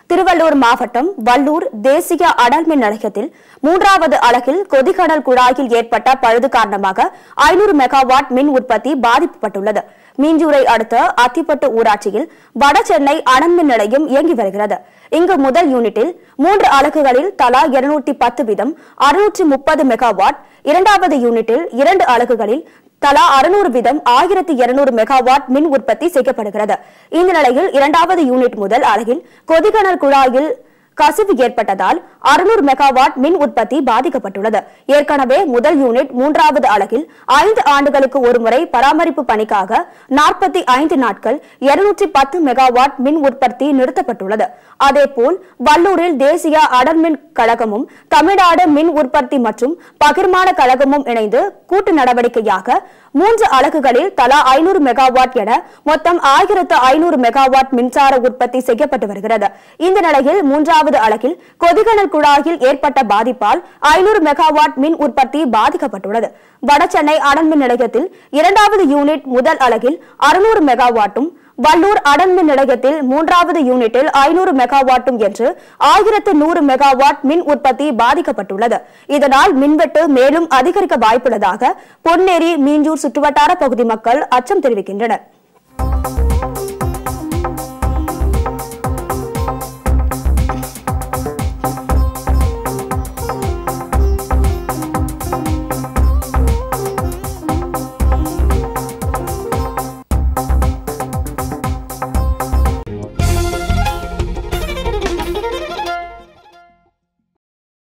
திருவள்ளூர் மாவட்டம் வள்ளூர் தேசிய அனல் மின் நிலையத்தில் மூன்றாவது அலகில் கொதிகடல் குழாயில் ஏற்பட்ட பழுது காரணமாக ஐநூறு மெகாவாட் மின் உற்பத்தி பாதிக்கப்பட்டுள்ளது மீஞ்சூரை அடுத்த அத்திப்பட்டு ஊராட்சியில் வடசென்னை அனல் மின் நிலையம் இயங்கி வருகிறது இங்கு முதல் யூனிட்டில் மூன்று அலகுகளில் தலா இருநூற்றி பத்து வீதம் அறுநூற்றி முப்பது மெகாவாட் இரண்டாவது யூனிட்டில் இரண்டு அலகுகளில் தலா அறுநூறு வீதம் ஆயிரத்தி இருநூறு மெகாவாட் மின் உற்பத்தி செய்யப்படுகிறது இந்த நிலையில் இரண்டாவது யூனிட் முதல் அலகில் கொதிகனல் குழாயில் கசிவு ஏற்பட்டதால் அறுநூறு மெகாவாட் மின் உற்பத்தி பாதிக்கப்பட்டுள்ளது ஏற்கனவே முதல் யூனிட் மூன்றாவது அலகில் ஐந்து ஆண்டுகளுக்கு ஒருமுறை பராமரிப்பு பணிக்காக நாற்பத்தி ஐந்து நாட்கள் இருநூற்றி பத்து மெகாவாட் மின் உற்பத்தி நிறுத்தப்பட்டுள்ளது அதேபோல் வள்ளூரில் தேசிய அடர்மின் கழகமும் தமிழ்நாடு மின் உற்பத்தி மற்றும் பகிர்மான கழகமும் இணைந்து கூட்டு நடவடிக்கையாக மூன்று அலகுகளில் தலா ஐநூறு மெகாவாட் என மொத்தம் ஆயிரத்து ஐநூறு மெகாவாட் மின்சார உற்பத்தி செய்யப்பட்டு வருகிறது இந்த நிலையில் மூன்றாவது அலகில் கொதிகனல் குழாயில் ஏற்பட்ட பாதிப்பால் ஐநூறு மெகாவாட் மின் உற்பத்தி பாதிக்கப்பட்டுள்ளது வடசென்னை அனல் மின் நிலையத்தில் இரண்டாவது யூனிட் முதல் அலகில் அறுநூறு மெகாவாட்டும் வள்ளூர் அனல் மின் நிலையத்தில் மூன்றாவது யூனிட்டில் ஐநூறு மெகாவாட்டும் என்று ஆயிரத்து நூறு மெகாவாட் மின் உற்பத்தி பாதிக்கப்பட்டுள்ளது இதனால் மின்வெட்டு மேலும் அதிகரிக்க வாய்ப்புள்ளதாக பொன்னேரி மீஞ்சூர் சுற்றுவட்டார பகுதி மக்கள் அச்சம் தெரிவிக்கின்றனர்